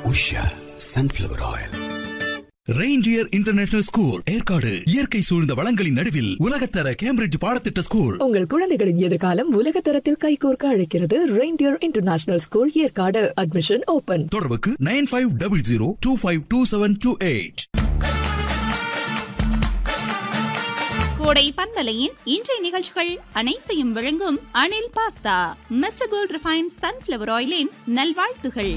Usha sunflower oil reindeer international school Yercaud இயற்கை சூழ்ந்த வளங்களின் நடுவில் உலகத்தர கேம்பிரிட்ஜ் பாடத்திட்ட ஸ்கூல் உங்கள் குழந்தைகளின் எதிர்காலம் உலக தரத்தில் கைகோர்க்க அழைக்கிறது reindeer international school Yercaud admission open தொடர்புக்கு nine five double zero two five two seven two eight Kodai பண்பலையின் இன்றைய நிகழ்ச்சிகள் அனைத்தையும் வழங்கும் Anil pasta mister gold refine sunflower ஆயிலின் நல்வாழ்த்துகள்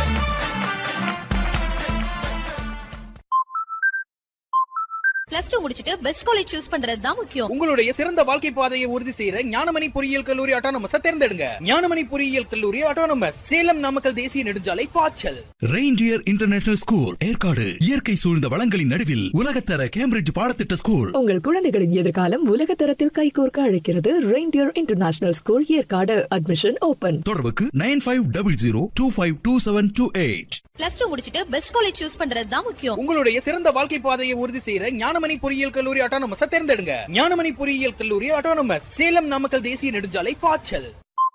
பிளஸ் டூ முடிச்சிட்டு பெஸ்ட் காலேஜ் சூஸ் பண்றது தான் முக்கியம் உங்களுடைய சிறந்த வாழ்க்கை பாதையை உறுதி செய்யற ஞானமணி பொறியியல் கல்லூரி ஆட்டோனமஸ் தேர்ந்தெடுங்க ஞானமணி பொறியியல் கல்லூரி ஆட்டோனமஸ் சேலம் நாமக்கல் தேசிய நெடுஞ்சாலை பாய்ச்சல் ரெயின்டியர் இன்டர்நேஷனல் ஸ்கூல் ஏற்காடு இயற்கை சூழ்ந்த வளங்களின் நடுவில் உலகத்தர கேம்பிரிட்ஜ் பாடத்திட்ட ஸ்கூல் உங்கள் குழந்தைகளின் எதிர்காலம் உலக தரத்தில் கைகோர்க்க அழைக்கிறது reindeer international school Yercaud admission open தொடர்புக்கு nine five double zero two five two seven two eight plus two முடிச்சிட்டு பெஸ்ட் காலேஜ் சூஸ் பண்றது தான் முக்கியம் உங்களுடைய சிறந்த வாழ்க்கை பாதையை உறுதி செய்யற ஞானமணி பொறியியல் கல்லூரி ஆட்டோனமஸ் தேர்ந்தெடுங்க ஞானமணி பொறியியல் கல்லூரி ஆட்டோனமஸ் சேலம் நாமக்கல் தேசிய நெடுஞ்சாலை பாய்ச்சல்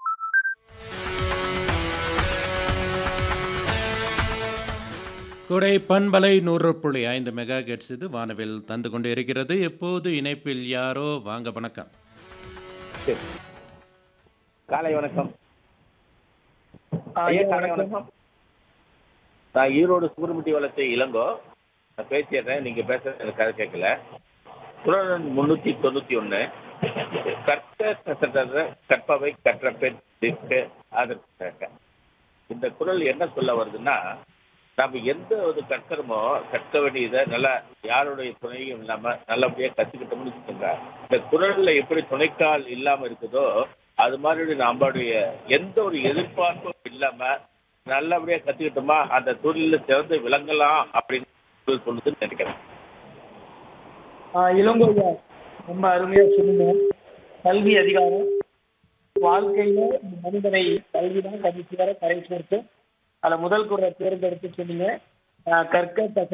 குடை பண்பலை நூறு புள்ளி ஐந்து மெகா கெட்ஸ் இது வானவில் தந்து கொண்டு இருக்கிறது எப்போது இணைப்பில் யாரோ வாங்க வணக்கம் காலை வணக்கம் ஐயா காலை வணக்கம் நான் ஈரோடு சுப்பிரமணிய வளத்தை இளங்கோ நான் பேசிடுறேன் நீங்க பேசுறது எனக்கு கதை கேட்கல குரல் முன்னூத்தி தொண்ணூத்தி ஒண்ணு கற்க கற்ற கற்பவை கற்ற பெண் நிற்க அதற்கு கேட்க இந்த குரல் என்ன சொல்ல வருதுன்னா நம்ம எந்த ஒரு கற்கிறோமோ கற்க வேண்டியதை நல்லா யாருடைய துணையும் இல்லாம நல்லபடியா கத்துக்கிட்டோம்னு வச்சுக்கோங்க இந்த குரல்ல எப்படி துணைக்கால் இல்லாம இருக்குதோ அது மாதிரி நம்மளுடைய எந்த ஒரு எதிர்பார்ப்பும் இல்லாம நல்லபடியா கத்துக்கிட்டோமா அந்த தொழில சிறந்து விளங்கலாம் அப்படின்னு சொல்லுதுன்னு நினைக்கிறேன் இளங்கோயா ரொம்ப அருமையா சொன்னீங்க கல்வி அதிகாரம் வாழ்க்கையில மனிதனை கல்வி தான் கடைசி வரை கரை சேர்த்து அதுல முதல் குரலை தேர்ந்தெடுத்து சொன்னீங்க ஆஹ் கற்க